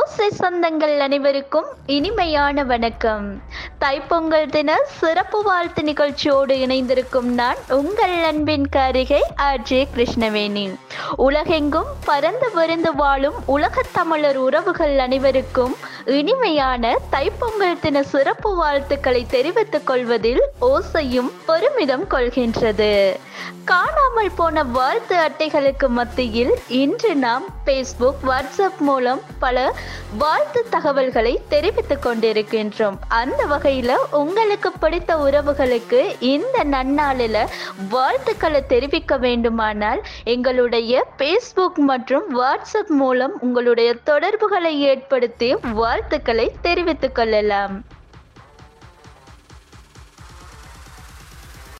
ஓசை சொந்தங்கள் அனைவருக்கும் இனிமையான வணக்கம் தைப்பொங்கல் தின சிறப்பு வாழ்த்து நிகழ்ச்சியோடு இணைந்திருக்கும் நான் உங்கள் அன்பின் காரிகை ஆர்ஜே கிருஷ்ணவேணி உலகெங்கும் பறந்து விருந்து வாழும் உலகத் தமிழர் உறவுகள் அனைவருக்கும் இனிமையான தைப்பொங்கல் தின சிறப்பு வாழ்த்துக்களை தெரிவித்துக் கொள்வதில் ஓசையும் பெருமிதம் கொள்கின்றது காணாமல் போன வாழ்த்து அட்டைகளுக்கு மத்தியில் இன்று நாம் ஃபேஸ்புக் வாட்ஸ்அப் மூலம் பல வாழ்த்து தகவல்களை தெரிவித்துக் கொண்டிருக்கின்றோம் அந்த வகையில் உங்களுக்கு பிடித்த உறவுகளுக்கு இந்த நன்னாளில் வாழ்த்துக்களை தெரிவிக்க வேண்டுமானால் எங்களுடைய ஃபேஸ்புக் மற்றும் வாட்ஸ்அப் மூலம் உங்களுடைய தொடர்புகளை ஏற்படுத்தி வாழ்த்துக்களை தெரிவித்துக் கொள்ளலாம்